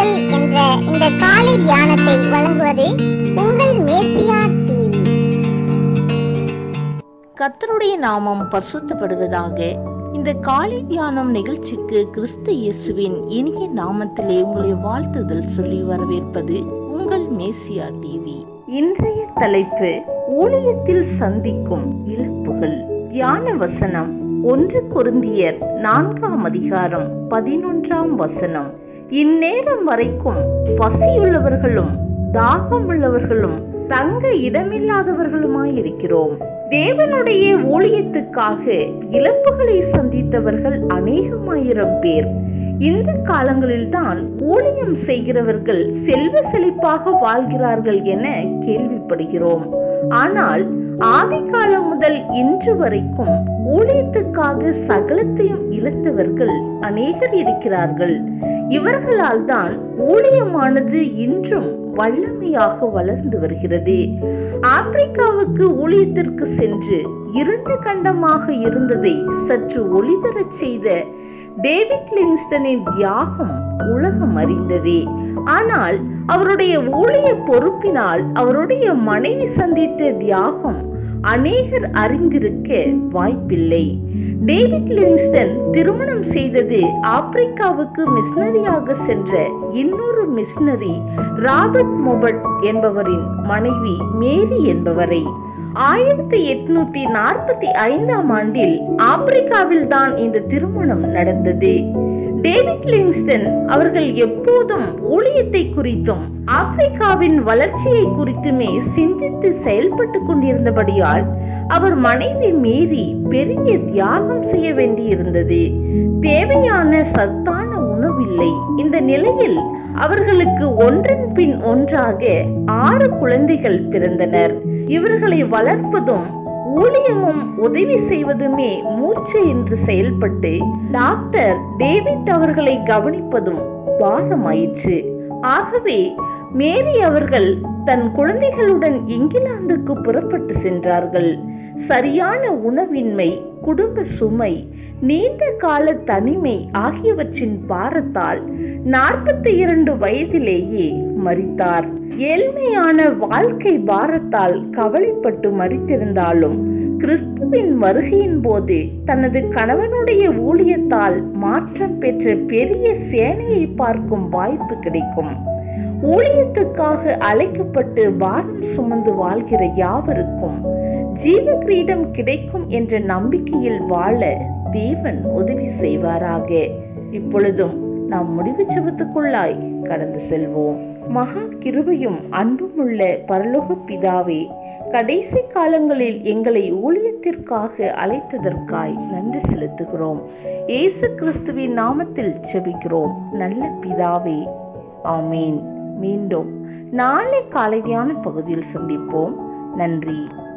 வாருங்கள் என்ற இந்த காலை தியானத்தை வழங்குவது உங்கள் மேசியா டிவி கர்த்தருடைய நாமம் பரிசுத்தப்படுவதாக இந்த காலை தியானம் நிகழ்ச்சிக்கு கிறிஸ்து இயேசுவின் இனிய நாமத்திலே உங்களை வாழ்த்துதல் சொல்லி வரவேற்பது உங்கள் மேசியா டிவி இன்றைய தலைப்பு ஊழியத்தில் சந்திக்கும் இழப்புகள் தியான வசனம் ஒன்று குருந்தியர் நான்காம் அதிகாரம் பதினொன்றாம் வசனம் இந்நேரம் வரைக்கும் பசியுள்ளவர்களும் தாகமுள்ளவர்களும் தங்க இடமில்லாதவர்களுமாயிருக்கிறோம் தேவனுடைய ஊழியத்துக்காக இழப்புகளை சந்தித்தவர்கள் அநேகமாயிரம் பேர் இந்த காலங்களில்தான் ஊழியம் செய்கிறவர்கள் செல்வ செழிப்பாக வாழ்கிறார்கள் என கேள்விப்படுகிறோம் ஆனால் ஆதி காலம் முதல் இன்று வரைக்கும் ஊழியத்துக்காக சகலத்தையும் இழந்தவர்கள் அநேகர் இருக்கிறார்கள் இவர்களால் தான் ஊழியமானது இன்றும் வல்லமையாக வளர்ந்து வருகிறது ஆப்பிரிக்காவுக்கு ஊழியத்திற்கு சென்று இருண்ட கண்டமாக இருந்ததை சற்று ஒளிபெறச் செய்த டேவிட் லிங்ஸ்டனின் தியாகம் உலகம் அறிந்ததே ஆனால் அவருடைய ஊழிய பொறுப்பினால் அவருடைய மனைவி சந்தித்த தியாகம் அநேகர் அறிந்திருக்க வாய்ப்பில்லை டேவிட் லிவிங்ஸ்டன் திருமணம் செய்தது ஆப்பிரிக்காவுக்கு மிஷனரியாக சென்ற இன்னொரு மிஷனரி ராபர்ட் மொபட் என்பவரின் மனைவி மேரி என்பவரை ஆயிரத்தி எட்நூத்தி நாற்பத்தி ஐந்தாம் ஆண்டில் ஆப்பிரிக்காவில் தான் இந்த திருமணம் நடந்தது டேவிட் லிங்ஸ்டன் அவர்கள் எப்போதும் ஊழியத்தை குறித்தும் ஆப்பிரிக்காவின் வளர்ச்சியை குறித்துமே சிந்தித்து செயல்பட்டு கொண்டிருந்தபடியால் அவர் மனைவி மீறி பெரிய தியாகம் செய்ய வேண்டியிருந்தது தேவையான சத்தான உணவில்லை இந்த நிலையில் அவர்களுக்கு ஒன்றன் பின் ஒன்றாக ஆறு குழந்தைகள் பிறந்தனர் இவர்களை வளர்ப்பதும் ஊழியமும் உதவி செய்வதுமே மூச்சு என்று செயல்பட்டு டாக்டர் டேவிட் அவர்களை கவனிப்பதும் பாரமாயிற்று ஆகவே மேரி அவர்கள் தன் குழந்தைகளுடன் இங்கிலாந்துக்கு புறப்பட்டு சென்றார்கள் சரியான உணவின்மை குடும்ப சுமை நீண்ட கால தனிமை ஆகியவற்றின் பாரத்தால் நாற்பத்தி இரண்டு வயதிலேயே மறித்தார் ஏழ்மையான வாழ்க்கை பாரத்தால் கவலைப்பட்டு மறித்திருந்தாலும் கிறிஸ்துவின் வருகையின் போது தனது கணவனுடைய ஊழியத்தால் மாற்றம் பெற்ற பெரிய சேனையை பார்க்கும் வாய்ப்பு கிடைக்கும் ஊழியத்துக்காக அழைக்கப்பட்டு பாரம் சுமந்து வாழ்கிற யாவருக்கும் ஜீவ கிரீடம் கிடைக்கும் என்ற நம்பிக்கையில் வாழ தேவன் உதவி செய்வாராக இப்பொழுதும் நாம் முடிவு செபத்துக்குள்ளாய் கடந்து செல்வோம் மகா கிருபையும் அன்புமுள்ள பரலோக பிதாவே கடைசி காலங்களில் எங்களை ஊழியத்திற்காக அழைத்ததற்காய் நன்றி செலுத்துகிறோம் இயேசு கிறிஸ்துவின் நாமத்தில் செபிக்கிறோம் நல்ல பிதாவே ஆமீன் மீண்டும் நாளை காலை தியான பகுதியில் சந்திப்போம் நன்றி